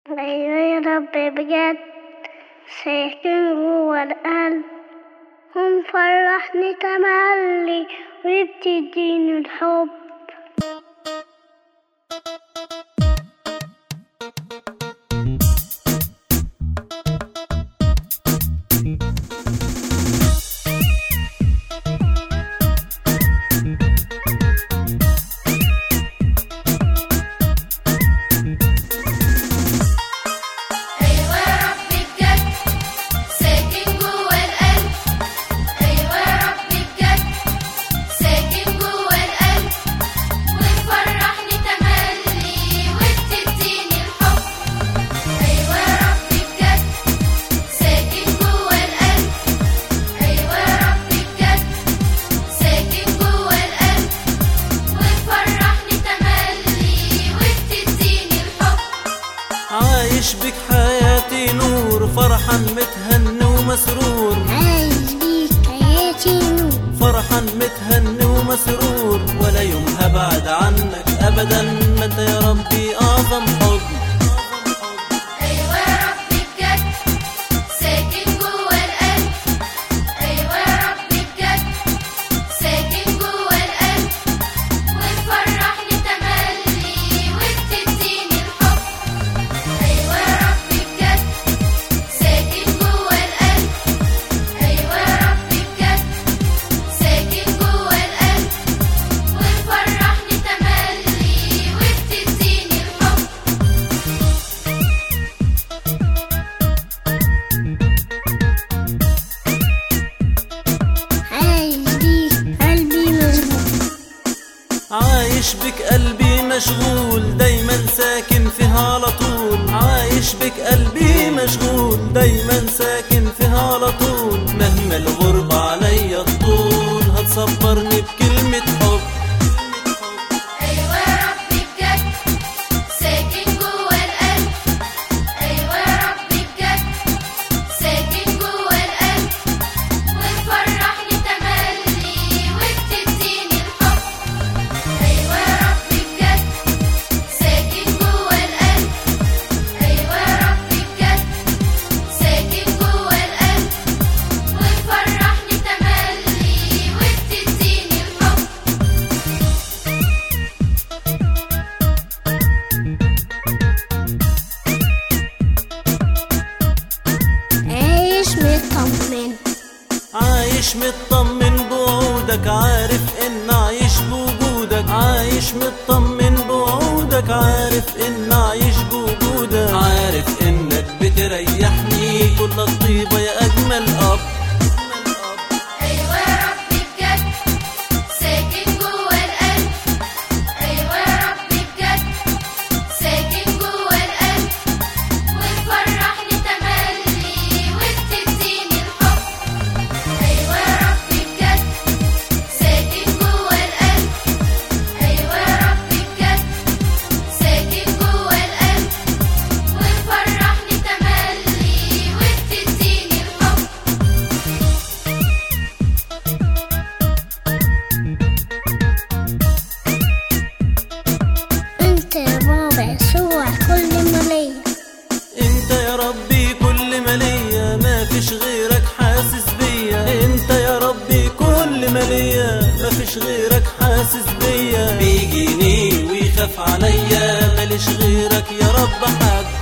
أيوة يا رب بجد ساكن جوا القلب ومفرحني تملي وبتديني الحب أيوة يا رب بجد ساكن جوا القلب أيوة يا رب بجد ساكن جوا القلب وتفرحني تملي وبتديني الحب أيوة يا رب بجد ساكن جوا القلب أيوة يا رب بجد ساكن جوا القلب وتفرحني تملي وبتديني الحب عايش بك حياتي نور فرحان متهن ومسرور عايش بيك حياتي نور فرحان متهن ومسرور ولا يوم هبعد عنك ابدا ما انت يا ربي اعظم حضن أيوة يا رب بجد ساكن جوا القلب أيوة يا رب بجد ساكن جوا القلب وتفرحني تملي وبتديني الحب أيوة يا رب بجد ساكن جوا القلب أيوة يا رب بجد ساكن جوا القلب وتفرحني تملي وبتديني الحب عايش بيك قلبي مشغول عايش بك قلبي مشغول دايما ساكن فيها على طول عايش بك قلبي مشغول دايما ساكن فيها على طول مهما الغربة عليا الطول هتصبرني بكلمة حب أيوة يا رب بجد ساكن جوا القلب أيوة يا رب بجد ساكن جوا القلب وتفرحني تملي وبتديني الحب أيوة يا رب بجد ساكن جوا القلب أيوة يا رب بجد ساكن جوا القلب وتفرحني تملي وبتديني الحب عايش مطمن عايش مطمن بوعودك عارف ان عايش بوجودك عايش مطمن بوعودك عارف ان عايش بوجودك عارف انك بتريحني كل الطيبة يا اجمل اب أيوة يا رب بجد ساكن جوا القلب أيوة يا رب بجد ساكن جوا القلب وتفرحني تملي وبتديني الحب أيوة يا رب بجد ساكن جوا القلب أيوة يا رب بجد ساكن جوا القلب وتفرحني تملي وبتديني الحب انت يا بابا يسوع كل ما ليا انت يا ربي كل ما ليا ما فيش غيرك حاسس بيا انت يا ربي كل ما ليا ما فيش غيرك حاسس بيا بيجيني ويخاف عليا ماليش غيرك يا رب حد